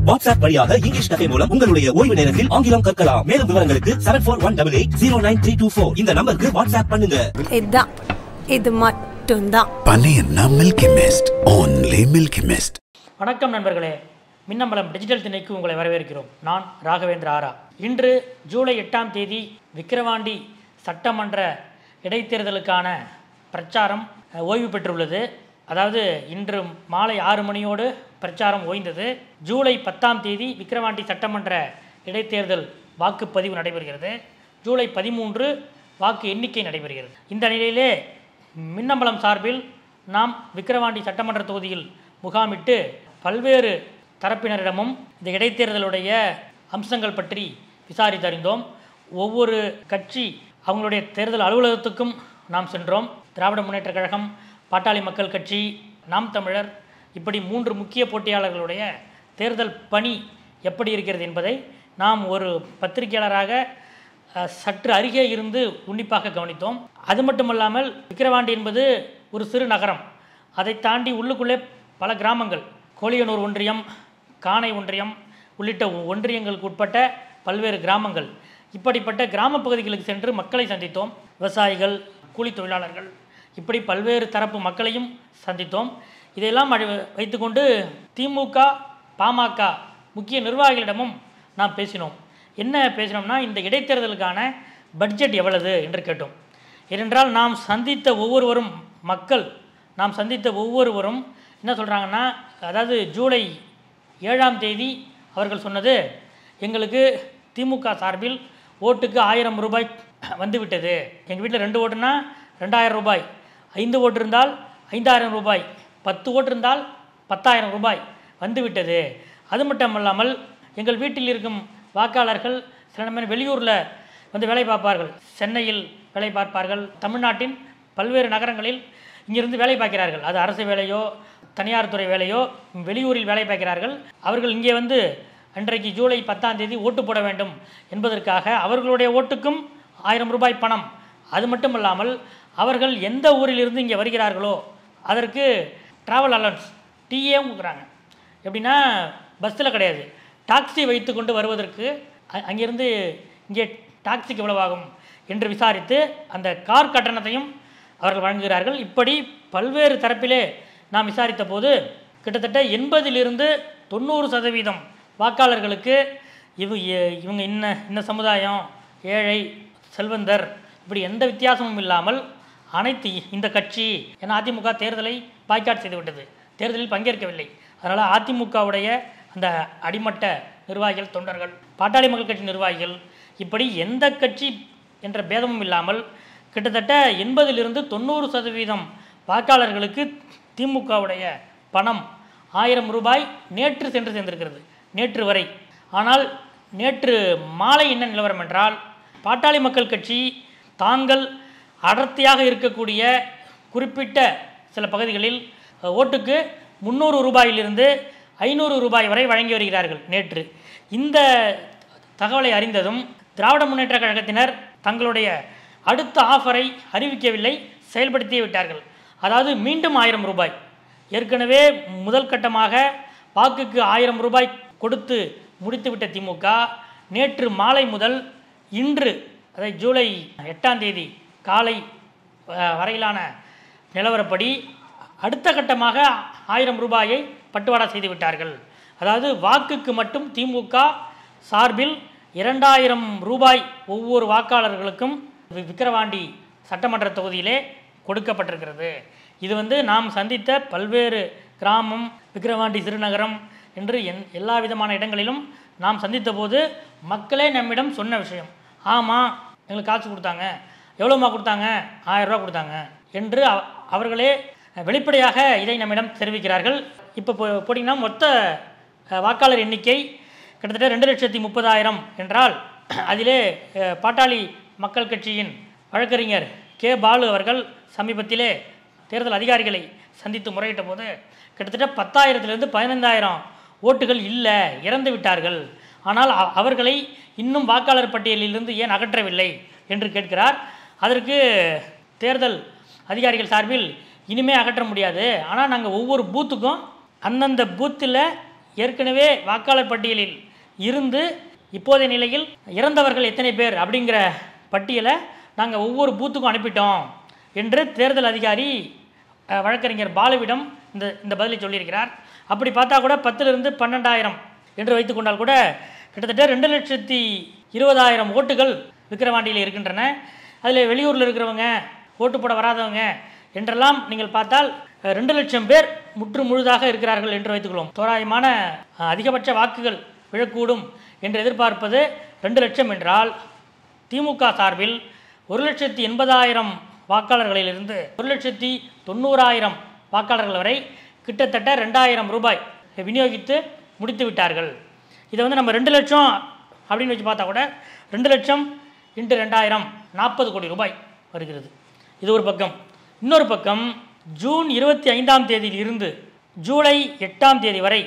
WhatsApp வழியாக English கதை மூலம் உங்களுடைய ஓய்வு நேரத்தில் ஆங்கிலம் கற்கலாம் மேலும் விவரங்களுக்கு seven four one double eight zero nine three two four இந்த நம்பருக்கு வாட்ஸ்அப் பண்ணுங்க இதுதான் இது மட்டும்தான் பழையன்னா Milky Mist only Milky Mist வணக்கம் நண்பர்களே மின்னம்பலம் டிஜிட்டல் திணைக்கு உங்களை வரவேற்கிறோம் நான் ராகவேந்திர ஆரா இன்று ஜூலை எட்டாம் தேதி விக்கிரவாண்டி சட்டமன்ற இடைத்தேர்தலுக்கான பிரச்சாரம் அஹ், ஓய்வு பெற்றுள்ளது அதாவது இன்று மாலை ஆறு மணியோடு பிரச்சாரம் ஓய்ந்தது ஜூலை பத்தாம் தேதி விக்கிரவாண்டி சட்டமன்ற இடைத்தேர்தல் வாக்குப்பதிவு நடைபெறுகிறது ஜூலை பதிமூன்று வாக்கு எண்ணிக்கை நடைபெறுகிறது இந்த நிலையிலே மின்னம்பலம் சார்பில் நாம் விக்கிரவாண்டி சட்டமன்ற தொகுதியில் முகாமிட்டு பல்வேறு தரப்பினரிடமும் இந்த இடைத்தேர்தலுடைய அம்சங்கள் பற்றி விசாரித்தறிந்தோம் ஒவ்வொரு கட்சி அவங்களுடைய தேர்தல் அலுவலகத்துக்கும் நாம் சென்றோம் திராவிட முன்னேற்றக் கழகம் பாட்டாளி மக்கள் கட்சி நாம் தமிழர் இப்படி மூன்று முக்கிய போட்டியாளர்களுடைய தேர்தல் பணி எப்படி இருக்கிறது என்பதை நாம் ஒரு பத்திரிகையாளராக அஹ், சற்று அருகே இருந்து உன்னிப்பாக கவனித்தோம் அது மட்டுமல்லாமல் விக்கிரவாண்டி என்பது ஒரு சிறு நகரம் அதை தாண்டி உள்ளுக்குள்ளே பல கிராமங்கள் கோழியனூர் ஒன்றியம் காணை ஒன்றியம் உள்ளிட்ட ஒன்றியங்களுக்கு உட்பட்ட பல்வேறு கிராமங்கள் இப்படிப்பட்ட கிராம பகுதிகளுக்கு சென்று மக்களை சந்தித்தோம் விவசாயிகள் கூலி தொழிலாளர்கள் இப்படி பல்வேறு தரப்பு மக்களையும் சந்தித்தோம் இதையெல்லாம் அழி- வைத்துக்கொண்டு திமுக பாமக முக்கிய நிர்வாகிகளிடமும் நாம் பேசினோம் என்ன பேசினோம்னா இந்த இடைத்தேர்தலுக்கான பட்ஜெட் எவ்வளவு என்று கேட்டோம் ஏனென்றால் நாம் சந்தித்த ஒவ்வொருவரும் மக்கள் நாம் சந்தித்த ஒவ்வொருவரும் என்ன சொல்கிறாங்கன்னா அதாவது ஜூலை ஏழாம் தேதி அவர்கள் சொன்னது எங்களுக்கு திமுக சார்பில் ஓட்டுக்கு ஆயிரம் ரூபாய் வந்துவிட்டது எங்கள் வீட்டில் ரெண்டு ஓட்டுனா ரெண்டாயிரம் ரூபாய் ஐந்து ஓட்டு இருந்தால் ஐந்தாயிரம் ரூபாய் பத்து ஓட்டு இருந்தால் பத்தாயிரம் ரூபாய் வந்துவிட்டது அது மட்டும் இல்லாமல் எங்கள் வீட்டில் இருக்கும் வாக்காளர்கள் சில நேரம் வெளியூரில் வந்து வேலை பார்ப்பார்கள் சென்னையில் வேலை பார்ப்பார்கள் தமிழ்நாட்டின் பல்வேறு நகரங்களில் இங்கிருந்து வேலை பார்க்கிறார்கள் அது அரசு வேலையோ தனியார் துறை வேலையோ வெளியூரில் வேலை பார்க்கிறார்கள் அவர்கள் இங்கே வந்து அன்றைக்கு ஜூலை பத்தாம் தேதி ஓட்டு போட வேண்டும் என்பதற்காக அவர்களுடைய ஓட்டுக்கும் ஆயிரம் ரூபாய் பணம் அது மட்டும் இல்லாமல் அவர்கள் எந்த ஊரிலிருந்து இங்கே வருகிறார்களோ அதற்கு ட்ராவல் அலவன்ஸ் டீயே கொடுக்குறாங்க எப்படின்னா பஸ்ஸில் கிடையாது டாக்ஸி வைத்து கொண்டு வருவதற்கு அ- அங்கிருந்து இங்கே டாக்ஸிக்கு எவ்வளவு ஆகும் என்று விசாரித்து அந்த கார் கட்டணத்தையும் அவர்கள் வழங்குகிறார்கள் இப்படி பல்வேறு தரப்பிலே நாம் விசாரித்த போது கிட்டத்தட்ட எண்பதிலிருந்து தொண்ணூறு சதவீதம் வாக்காளர்களுக்கு இவ இ- இவங்க இன்ன இந்த சமுதாயம் ஏழை செல்வந்தர் இப்படி எந்த வித்தியாசமும் இல்லாமல் அனைத்து இந்த கட்சி என அதிமுக தேர்தலை பாய்காட் செய்துவிட்டது தேர்தலில் பங்கேற்கவில்லை அதனால் அதிமுகவுடைய அந்த அடிமட்ட நிர்வாகிகள் தொண்டர்கள் பாட்டாளி மக்கள் கட்சி நிர்வாகிகள் இப்படி எந்த கட்சி என்ற பேதமும் இல்லாமல் கிட்டத்தட்ட எண்பதிலிருந்து தொண்ணூறு சதவீதம் வாக்காளர்களுக்கு திமுகவுடைய பணம் ஆயிரம் ரூபாய் நேற்று சென்று சேர்ந்திருக்கிறது நேற்று வரை ஆனால் நேற்று மாலை என்ன நிலவரம் என்றால் பாட்டாளி மக்கள் கட்சி தாங்கள் அடர்த்தியாக இருக்கக்கூடிய குறிப்பிட்ட சில பகுதிகளில் அஹ், ஓட்டுக்கு முந்நூறு ரூபாயிலிருந்து ஐநூறு ரூபாய் வரை வழங்கி வருகிறார்கள் நேற்று இந்த தகவலை அறிந்ததும் திராவிட முன்னேற்ற கழகத்தினர் தங்களுடைய அடுத்த ஆஃபரை அறிவிக்கவில்லை செயல்படுத்தியே விட்டார்கள் அதாவது மீண்டும் ஆயிரம் ரூபாய் ஏற்கனவே முதல் கட்டமாக வாக்குக்கு ஆயிரம் ரூபாய் கொடுத்து முடித்துவிட்ட திமுக நேற்று மாலை முதல் இன்று அதாவது ஜூலை எட்டாம் தேதி காலை அஹ், வரையிலான நிலவரப்படி அடுத்த கட்டமாக ஆயிரம் ரூபாயை பட்டுவாடா செய்து விட்டார்கள் அதாவது வாக்குக்கு மட்டும் திமுக சார்பில் இரண்டாயிரம் ரூபாய் ஒவ்வொரு வாக்காளர்களுக்கும் வி- விக்கிரவாண்டி சட்டமன்ற தொகுதியிலே கொடுக்கப்பட்டிருக்கிறது இது வந்து நாம் சந்தித்த பல்வேறு கிராமம் விக்கிரவாண்டி சிறுநகரம் என்று என் எல்லா விதமான இடங்களிலும் நாம் சந்தித்த போது மக்களே நம்மிடம் சொன்ன விஷயம் ஆமாம் எங்களுக்கு காசு கொடுத்தாங்க எவ்வளோமா கொடுத்தாங்க ஆயிரம் ரூபா கொடுத்தாங்க என்று அவ- அவர்களே வெளிப்படையாக இதை நம்மிடம் தெரிவிக்கிறார்கள் இப்போ போ- போட்டிங்கன்னா மொத்த அஹ், வாக்காளர் எண்ணிக்கை கிட்டத்தட்ட ரெண்டு லட்சத்தி முப்பதாயிரம் என்றால் அதிலே அஹ், பாட்டாளி மக்கள் கட்சியின் வழக்கறிஞர் கே பாலு அவர்கள் சமீபத்திலே தேர்தல் அதிகாரிகளை சந்தித்து முறையிட்ட போது கிட்டத்தட்ட பத்தாயிரத்திலிருந்து பதினைந்தாயிரம் ஓட்டுகள் இல்லை இறந்து விட்டார்கள் ஆனால் அ- அவர்களை இன்னும் வாக்காளர் பட்டியலிலிருந்து ஏன் அகற்றவில்லை என்று கேட்கிறார் அதற்கு தேர்தல் அதிகாரிகள் சார்பில் இனிமே அகற்ற முடியாது ஆனால் நாங்கள் ஒவ்வொரு பூத்துக்கும் அந்தந்த பூத்தில் ஏற்கனவே வாக்காளர் பட்டியலில் இருந்து இப்போதைய நிலையில் இறந்தவர்கள் எத்தனை பேர் அப்படிங்கிற பட்டியலை நாங்கள் ஒவ்வொரு பூத்துக்கும் அனுப்பிட்டோம் என்று தேர்தல் அதிகாரி அஹ், வழக்கறிஞர் பாலுவிடம் இந்த இந்த பதிலை சொல்லியிருக்கிறார் அப்படி பார்த்தா கூட பத்திலிருந்து பன்னெண்டாயிரம் என்று வைத்துக்கொண்டால் கூட கிட்டத்தட்ட ரெண்டு லட்சத்தி இருபதாயிரம் ஓட்டுகள் விக்கிரவாண்டியில் இருக்கின்றன அதில் வெளியூரில் இருக்கிறவங்க ஓட்டு போட வராதவங்க என்றெல்லாம் நீங்கள் பார்த்தால் அஹ், ரெண்டு லட்சம் பேர் முற்று முழுதாக இருக்கிறார்கள் என்று வைத்துக்கொள்வோம் தோராயமான அஹ், அதிகபட்ச வாக்குகள் விழக்கூடும் என்று எதிர்பார்ப்பது ரெண்டு லட்சம் என்றால் திமுக சார்பில் ஒரு லட்சத்தி எண்பதாயிரம் வாக்காளர்களிலிருந்து ஒரு லட்சத்தி தொண்ணூறாயிரம் வாக்காளர்கள் வரை கிட்டத்தட்ட ரெண்டாயிரம் ரூபாய் விநியோகித்து முடித்து விட்டார்கள் இதை வந்து நம்ம ரெண்டு லட்சம் அப்படின்னு வச்சு பார்த்தா கூட ரெண்டு லட்சம் இன்ட்டு ரெண்டாயிரம் நாற்பது கோடி ரூபாய் வருகிறது இது ஒரு பக்கம் இன்னொரு பக்கம் ஜூன் இருபத்தி ஐந்தாம் தேதியில் இருந்து ஜூலை எட்டாம் தேதி வரை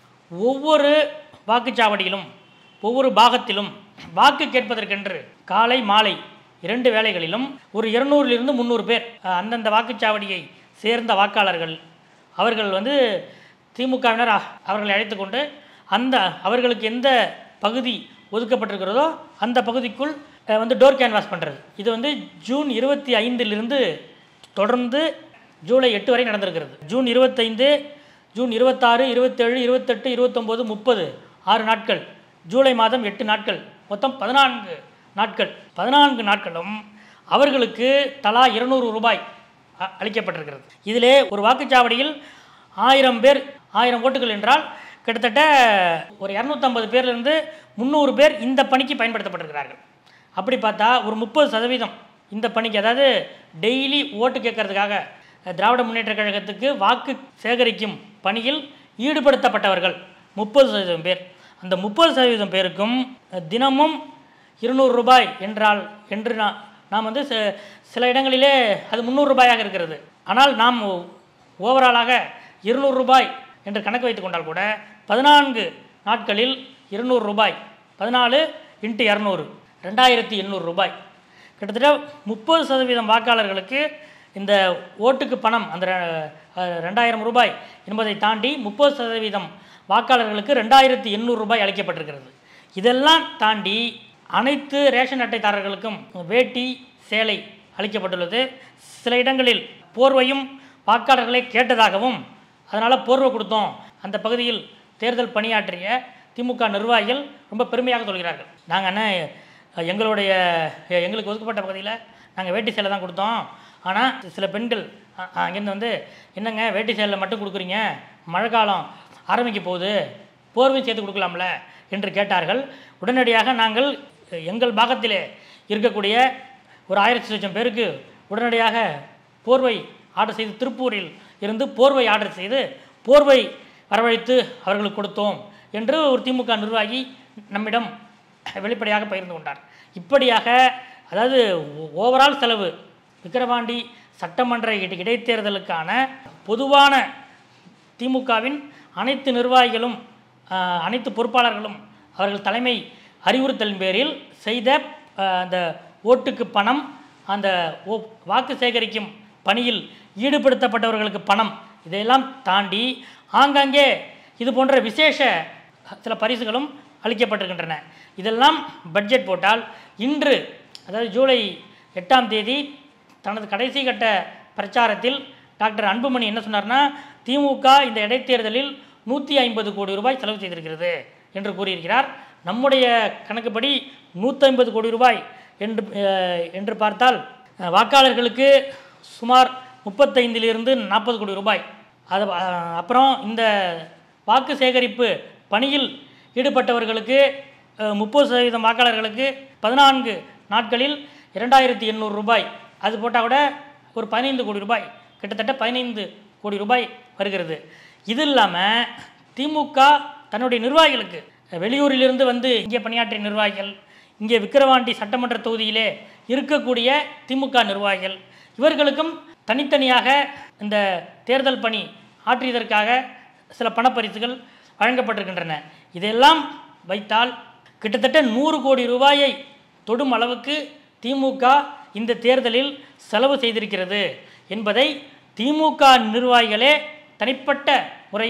ஒவ்வொரு வாக்குச்சாவடியிலும் ஒவ்வொரு பாகத்திலும் வாக்கு கேட்பதற்கென்று காலை மாலை இரண்டு வேளைகளிலும் ஒரு இருநூறிலிருந்து முந்நூறு பேர் அஹ், அந்தந்த வாக்குச்சாவடியை சேர்ந்த வாக்காளர்கள் அவர்கள் வந்து திமுகவினர் அ- அவர்களை அழைத்து கொண்டு அந்த அவர்களுக்கு எந்த பகுதி ஒதுக்கப்பட்டிருக்கிறதோ அந்த பகுதிக்குள் அஹ், வந்து டோர் கேன்வாஸ் பண்ணுறது இது வந்து ஜூன் இருபத்தி ஐந்திலிருந்து தொடர்ந்து ஜூலை எட்டு வரை நடந்திருக்கிறது ஜூன் இருபத்தைந்து ஜூன் இருபத்தாறு இருபத்தேழு இருபத்தெட்டு இருபத்தொம்போது முப்பது ஆறு நாட்கள் ஜூலை மாதம் எட்டு நாட்கள் மொத்தம் பதினான்கு நாட்கள் பதினான்கு நாட்களும் அவர்களுக்கு தலா இருநூறு ரூபாய் அ- அளிக்கப்பட்டிருக்கிறது இதிலே ஒரு வாக்குச்சாவடியில் ஆயிரம் பேர் ஆயிரம் ஓட்டுகள் என்றால் கிட்டத்தட்ட ஒரு இரநூத்தம்பது பேர்லேருந்து முந்நூறு பேர் இந்த பணிக்கு பயன்படுத்தப்பட்டிருக்கிறார்கள் அப்படி பார்த்தா ஒரு முப்பது சதவீதம் இந்த பணிக்கு அதாவது டெய்லி ஓட்டு கேட்கறதுக்காக அஹ், திராவிட முன்னேற்ற கழகத்துக்கு வாக்கு சேகரிக்கும் பணியில் ஈடுபடுத்தப்பட்டவர்கள் முப்பது சதவீதம் பேர் அந்த முப்பது சதவீதம் பேருக்கும் அஹ், தினமும் இருநூறு ரூபாய் என்றால் என்று நான் நாம் வந்து ச- சில இடங்களிலே அது முந்நூறு ரூபாயாக இருக்கிறது ஆனால் நாம் ஓவராலாக இருநூறு ரூபாய் என்று கணக்கு வைத்து கொண்டால் கூட பதினான்கு நாட்களில் இருநூறு ரூபாய் பதினாலு இன்ட்டு இரநூறு ரெண்டாயிரத்தி எண்ணூறு ரூபாய் கிட்டத்தட்ட முப்பது சதவீதம் வாக்காளர்களுக்கு இந்த ஓட்டுக்கு பணம் அந்த ரெ- அஹ், ரெண்டாயிரம் ரூபாய் என்பதை தாண்டி முப்பது சதவீதம் வாக்காளர்களுக்கு ரெண்டாயிரத்தி எண்ணூறு ரூபாய் அளிக்கப்பட்டிருக்கிறது இதெல்லாம் தாண்டி அனைத்து ரேஷன் அட்டைதாரர்களுக்கும் வேட்டி சேலை அளிக்கப்பட்டுள்ளது சில இடங்களில் போர்வையும் வாக்காளர்களை கேட்டதாகவும் அதனால் போர்வை கொடுத்தோம் அந்த பகுதியில் தேர்தல் பணியாற்றிய திமுக நிர்வாகிகள் ரொம்ப பெருமையாக சொல்கிறார்கள் நாங்கள் என்ன அஹ், எங்களுடைய எ- எங்களுக்கு ஒதுக்கப்பட்ட பகுதியில் நாங்கள் வேட்டி சேலை தான் கொடுத்தோம் ஆனால் சில பெண்கள் அ- அங்கேருந்து வந்து என்னங்க வேட்டி சேலை மட்டும் கொடுக்குறீங்க மழை காலம் ஆரம்பிக்க போகுது போர்வையும் சேர்த்து கொடுக்கலாம்ல என்று கேட்டார்கள் உடனடியாக நாங்கள் அஹ், எங்கள் பாகத்திலே இருக்கக்கூடிய ஒரு ஆயிரத்தி லட்சம் பேருக்கு உடனடியாக போர்வை ஆர்டர் செய்து திருப்பூரில் இருந்து போர்வை ஆர்டர் செய்து போர்வை வரவழைத்து அவர்களுக்கு கொடுத்தோம் என்று ஒரு திமுக நிர்வாகி நம்மிடம் வெளிப்படையாக பகிர்ந்து கொண்டார் இப்படியாக அதாவது ஓவரால் செலவு விக்கிரவாண்டி சட்டமன்ற இடை- இடைத்தேர்தலுக்கான பொதுவான திமுகவின் அனைத்து நிர்வாகிகளும் ஆஹ், அனைத்து பொறுப்பாளர்களும் அவர்கள் தலைமை அறிவுறுத்தலின் பேரில் செய்த ஆஹ், அந்த ஓட்டுக்கு பணம் அந்த ஓ- வாக்கு சேகரிக்கும் பணியில் ஈடுபடுத்தப்பட்டவர்களுக்கு பணம் இதையெல்லாம் தாண்டி ஆங்காங்கே இது போன்ற விசேஷ சில பரிசுகளும் அளிக்கப்பட்டிருக்கின்றன இதெல்லாம் பட்ஜெட் போட்டால் இன்று அதாவது ஜூலை எட்டாம் தேதி தனது கடைசி கட்ட பிரச்சாரத்தில் டாக்டர் அன்புமணி என்ன சொன்னார்னா திமுக இந்த இடைத்தேர்தலில் நூற்றி ஐம்பது கோடி ரூபாய் செலவு செய்திருக்கிறது என்று கூறியிருக்கிறார் நம்முடைய கணக்குப்படி நூற்றி கோடி ரூபாய் என்று அஹ், என்று பார்த்தால் அஹ், வாக்காளர்களுக்கு சுமார் முப்பத்தைந்திலிருந்து நாற்பது கோடி ரூபாய் அது அஹ், அப்புறம் இந்த வாக்கு சேகரிப்பு பணியில் ஈடுபட்டவர்களுக்கு முப்பது சதவீதம் வாக்காளர்களுக்கு பதினான்கு நாட்களில் இரண்டாயிரத்தி எண்ணூறு ரூபாய் அது போட்டால் கூட ஒரு பதினைந்து கோடி ரூபாய் கிட்டத்தட்ட பதினைந்து கோடி ரூபாய் வருகிறது இது இல்லாமல் திமுக தன்னுடைய நிர்வாகிகளுக்கு வெளியூரிலிருந்து வந்து இங்கே பணியாற்றிய நிர்வாகிகள் இங்கே விக்கிரவாண்டி சட்டமன்ற தொகுதியிலே இருக்கக்கூடிய திமுக நிர்வாகிகள் இவர்களுக்கும் தனித்தனியாக இந்த தேர்தல் பணி ஆற்றியதற்காக சில பணப்பரிசுகள் வழங்கப்பட்டிருக்கின்றன இதையெல்லாம் வைத்தால் கிட்டத்தட்ட நூறு கோடி ரூபாயை தொடும் அளவுக்கு திமுக இந்த தேர்தலில் செலவு செய்திருக்கிறது என்பதை திமுக நிர்வாகிகளே தனிப்பட்ட முறையில்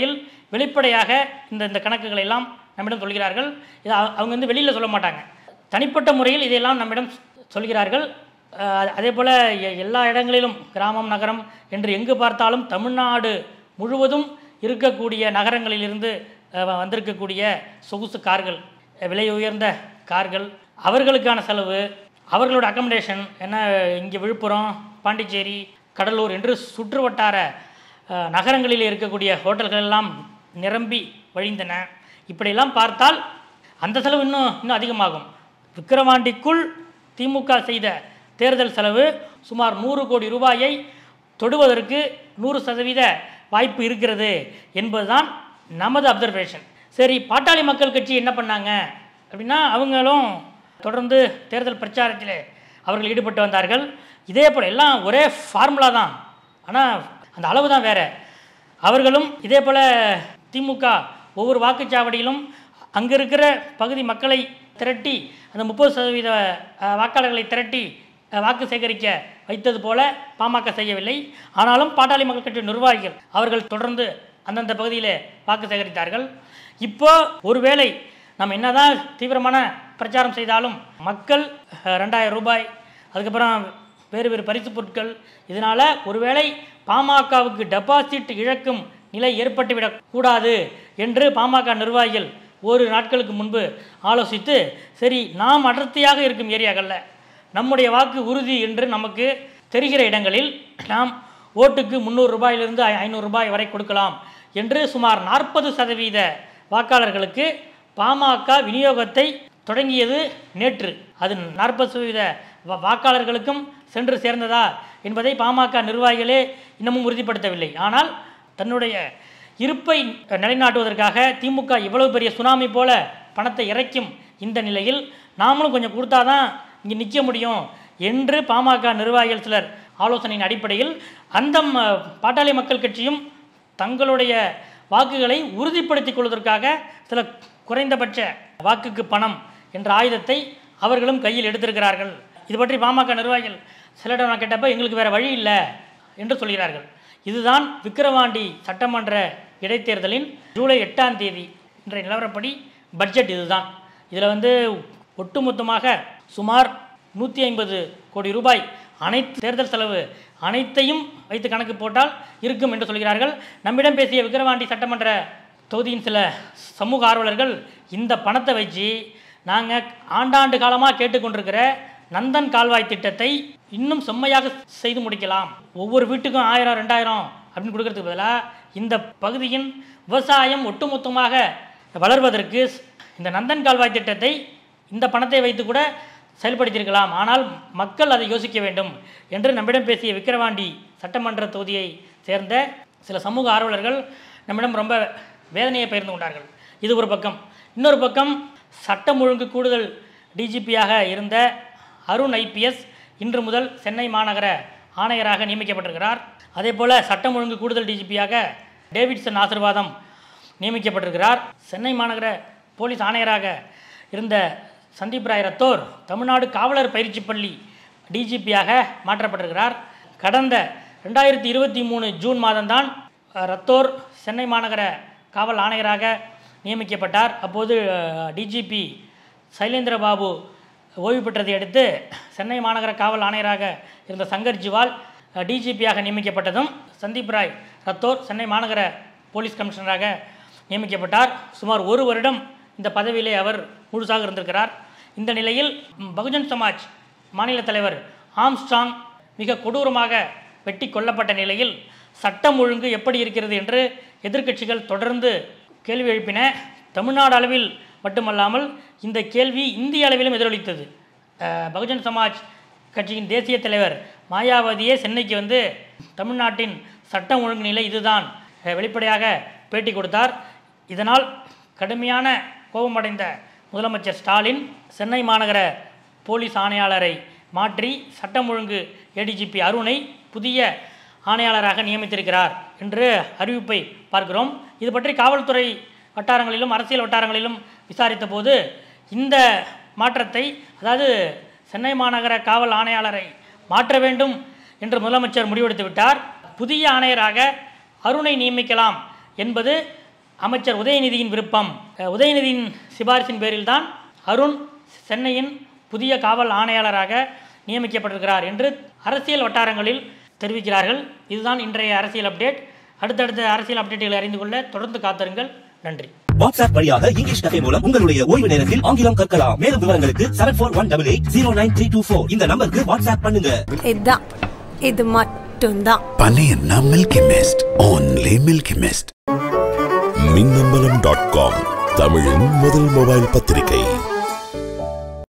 வெளிப்படையாக இந்த இந்த கணக்குகளை எல்லாம் நம்மிடம் சொல்கிறார்கள் இது அவ- அவங்க வந்து வெளியில் சொல்ல மாட்டாங்க தனிப்பட்ட முறையில் இதையெல்லாம் நம்மிடம் சொல்கிறார்கள் அஹ் அதே போல் எல்லா இடங்களிலும் கிராமம் நகரம் என்று எங்கு பார்த்தாலும் தமிழ்நாடு முழுவதும் இருக்கக்கூடிய நகரங்களிலிருந்து அஹ், வந்திருக்கக்கூடிய சொகுசு கார்கள் அஹ், விலை உயர்ந்த கார்கள் அவர்களுக்கான செலவு அவர்களோட அக்கமடேஷன் என்ன இங்கே விழுப்புரம் பாண்டிச்சேரி கடலூர் என்று சுற்று வட்டார அஹ், நகரங்களில் இருக்கக்கூடிய ஹோட்டல்கள் எல்லாம் நிரம்பி வழிந்தன இப்படியெல்லாம் பார்த்தால் அந்த செலவு இன்னும் இன்னும் அதிகமாகும் விக்கிரவாண்டிக்குள் திமுக செய்த தேர்தல் செலவு சுமார் நூறு கோடி ரூபாயை தொடுவதற்கு நூறு சதவீத வாய்ப்பு இருக்கிறது என்பதுதான் நமது அப்சர்வேஷன் சரி பாட்டாளி மக்கள் கட்சி என்ன பண்ணாங்க அப்படின்னா அவங்களும் தொடர்ந்து தேர்தல் பிரச்சாரத்தில் அவர்கள் ஈடுபட்டு வந்தார்கள் இதே போல் எல்லாம் ஒரே ஃபார்முலா தான் ஆனால் அந்த அளவு தான் வேறு அவர்களும் இதே போல் திமுக ஒவ்வொரு வாக்குச்சாவடியிலும் அங்கே இருக்கிற பகுதி மக்களை திரட்டி அந்த முப்பது சதவீத அஹ், வாக்காளர்களை திரட்டி அஹ், வாக்கு சேகரிக்க வைத்தது போல பாமக செய்யவில்லை ஆனாலும் பாட்டாளி மக்கள் கட்சி நிர்வாகிகள் அவர்கள் தொடர்ந்து அந்தந்த பகுதியிலே வாக்கு சேகரித்தார்கள் இப்போ ஒருவேளை நம்ம என்னதான் தீவிரமான பிரச்சாரம் செய்தாலும் மக்கள் அஹ், ரெண்டாயிரம் ரூபாய் அதுக்கப்புறம் வேறு வேறு பரிசு பொருட்கள் இதனால் ஒருவேளை பாமகவுக்கு டெபாசிட் இழக்கும் நிலை ஏற்பட்டுவிடக் கூடாது என்று பாமக நிர்வாகிகள் ஒரு நாட்களுக்கு முன்பு ஆலோசித்து சரி நாம் அடர்த்தியாக இருக்கும் ஏரியாக்களில் நம்முடைய வாக்கு உறுதி என்று நமக்கு தெரிகிற இடங்களில் நாம் ஓட்டுக்கு முந்நூறு ரூபாயிலிருந்து ஐ- ஐநூறு ரூபாய் வரை கொடுக்கலாம் என்று சுமார் நாற்பது சதவீத வாக்காளர்களுக்கு பாமக விநியோகத்தை தொடங்கியது நேற்று அது நாற்பது சதவீத வா- வாக்காளர்களுக்கும் சென்று சேர்ந்ததா என்பதை பாமக நிர்வாகிகளே இன்னமும் உறுதிப்படுத்தவில்லை ஆனால் தன்னுடைய இருப்பை நிலைநாட்டுவதற்காக திமுக இவ்வளவு பெரிய சுனாமி போல பணத்தை இறைக்கும் இந்த நிலையில் நாமளும் கொஞ்சம் கொடுத்தாதான் இங்கே நிற்க முடியும் என்று பாமக நிர்வாகிகள் சிலர் ஆலோசனையின் அடிப்படையில் அந்த ம- பாட்டாளி மக்கள் கட்சியும் தங்களுடைய வாக்குகளை உறுதிப்படுத்திக் கொள்வதற்காக சில குறைந்தபட்ச வாக்குக்கு பணம் என்ற ஆயுதத்தை அவர்களும் கையில் எடுத்திருக்கிறார்கள் இது பற்றி பாமக நிர்வாகிகள் சிலரிடம் நான் கேட்டப்ப எங்களுக்கு வேற வழி இல்லை என்று சொல்கிறார்கள் இதுதான் விக்கிரவாண்டி சட்டமன்ற இடைத்தேர்தலின் ஜூலை எட்டாம் தேதி இன்றைய நிலவரப்படி பட்ஜெட் இதுதான் இதில் வந்து ஒட்டுமொத்தமாக சுமார் நூற்றி ஐம்பது கோடி ரூபாய் அனைத்து தேர்தல் செலவு அனைத்தையும் வைத்து கணக்கு போட்டால் இருக்கும் என்று சொல்கிறார்கள் நம்மிடம் பேசிய விக்கிரவாண்டி சட்டமன்ற தொகுதியின் சில சமூக ஆர்வலர்கள் இந்த பணத்தை வச்சு நாங்கள் ஆண்டாண்டு காலமாக கேட்டுக்கொண்டிருக்கிற நந்தன் கால்வாய் திட்டத்தை இன்னும் செம்மையாக செய்து முடிக்கலாம் ஒவ்வொரு வீட்டுக்கும் ஆயிரம் ரெண்டாயிரம் அப்படின்னு கொடுக்கறதுக்கு பதிலாக இந்த பகுதியின் விவசாயம் ஒட்டுமொத்தமாக வளர்வதற்கு இந்த நந்தன் கால்வாய் திட்டத்தை இந்த பணத்தை வைத்து கூட செயல்படுத்தியிருக்கலாம் ஆனால் மக்கள் அதை யோசிக்க வேண்டும் என்று நம்மிடம் பேசிய விக்கிரவாண்டி சட்டமன்ற தொகுதியை சேர்ந்த சில சமூக ஆர்வலர்கள் நம்மிடம் ரொம்ப வேதனையை பகிர்ந்து கொண்டார்கள் இது ஒரு பக்கம் இன்னொரு பக்கம் சட்டம் ஒழுங்கு கூடுதல் டிஜிபியாக இருந்த அருண் ஐபிஎஸ் இன்று முதல் சென்னை மாநகர ஆணையராக நியமிக்கப்பட்டிருக்கிறார் அதே போல் சட்டம் ஒழுங்கு கூடுதல் டிஜிபியாக டேவிட்சன் ஆசிர்வாதம் நியமிக்கப்பட்டிருக்கிறார் சென்னை மாநகர போலீஸ் ஆணையராக இருந்த சந்தீப் ராய் ரத்தோர் தமிழ்நாடு காவலர் பயிற்சி பள்ளி டிஜிபியாக மாற்றப்பட்டிருக்கிறார் கடந்த ரெண்டாயிரத்தி இருபத்தி மூணு ஜூன் மாதம்தான் அஹ், ரத்தோர் சென்னை மாநகர காவல் ஆணையராக நியமிக்கப்பட்டார் அப்போது டிஜிபி சைலேந்திர பாபு ஓய்வு பெற்றதை அடுத்து சென்னை மாநகர காவல் ஆணையராக இருந்த சங்கர் ஜிவால் டிஜிபியாக நியமிக்கப்பட்டதும் சந்தீப் ராய் ரத்தோர் சென்னை மாநகர போலீஸ் கமிஷனராக நியமிக்கப்பட்டார் சுமார் ஒரு வருடம் இந்த பதவியிலே அவர் முழுசாக இருந்திருக்கிறார் இந்த நிலையில் ம், பகுஜன் சமாஜ் மாநில தலைவர் ஆம்ஸ்ட்ராங் மிக கொடூரமாக வெட்டி கொல்லப்பட்ட நிலையில் சட்டம் ஒழுங்கு எப்படி இருக்கிறது என்று எதிர்க்கட்சிகள் தொடர்ந்து கேள்வி எழுப்பின தமிழ்நாடு அளவில் மட்டுமல்லாமல் இந்த கேள்வி இந்திய அளவிலும் எதிரொலித்தது அஹ், பகுஜன் சமாஜ் கட்சியின் தேசிய தலைவர் மாயாவதியே சென்னைக்கு வந்து தமிழ்நாட்டின் சட்டம் ஒழுங்கு நிலை இதுதான் அஹ், வெளிப்படையாக பேட்டி கொடுத்தார் இதனால் கடுமையான கோபமடைந்த முதலமைச்சர் ஸ்டாலின் சென்னை மாநகர போலீஸ் ஆணையாளரை மாற்றி சட்டம் ஒழுங்கு ஏடிஜிபி அருணை புதிய ஆணையாளராக நியமித்திருக்கிறார் என்று அறிவிப்பை பார்க்கிறோம் இது பற்றி காவல்துறை வட்டாரங்களிலும் அரசியல் வட்டாரங்களிலும் விசாரித்த போது இந்த மாற்றத்தை அதாவது சென்னை மாநகர காவல் ஆணையாளரை மாற்ற வேண்டும் என்று முதலமைச்சர் முடிவெடுத்து விட்டார் புதிய ஆணையராக அருணை நியமிக்கலாம் என்பது அமைச்சர் உதயநிதியின் விருப்பம் அஹ், உதயநிதியின் சிபாரிசின் பேரில் தான் அருண் சென்னையின் புதிய காவல் ஆணையாளராக நியமிக்கப்பட்டிருக்கிறார் என்று அரசியல் வட்டாரங்களில் தெரிவிக்கிறார்கள் இதுதான் இன்றைய அரசியல் அப்டேட் அடுத்தடுத்த அரசியல் அப்டேட்டுகளை அறிந்து கொள்ள தொடர்ந்து காத்திருங்கள் நன்றி வாட்ஸ்அப் வழியாக இங்கிலீஷ் கஃபே மூலம் உங்களுடைய ஓய்வு நேரத்தில் ஆங்கிலம் கற்கலாம் மேலும் விவரங்களுக்கு seven four one double eight zero nine three two four இந்த நம்பருக்கு வாட்ஸ்அப் பண்ணுங்க இதுதான் இது மட்டும்தான் Panayana Milky Mist. Only Milky Mist. Minnambalam dot com தமிழின் முதல் மொபைல் பத்திரிகை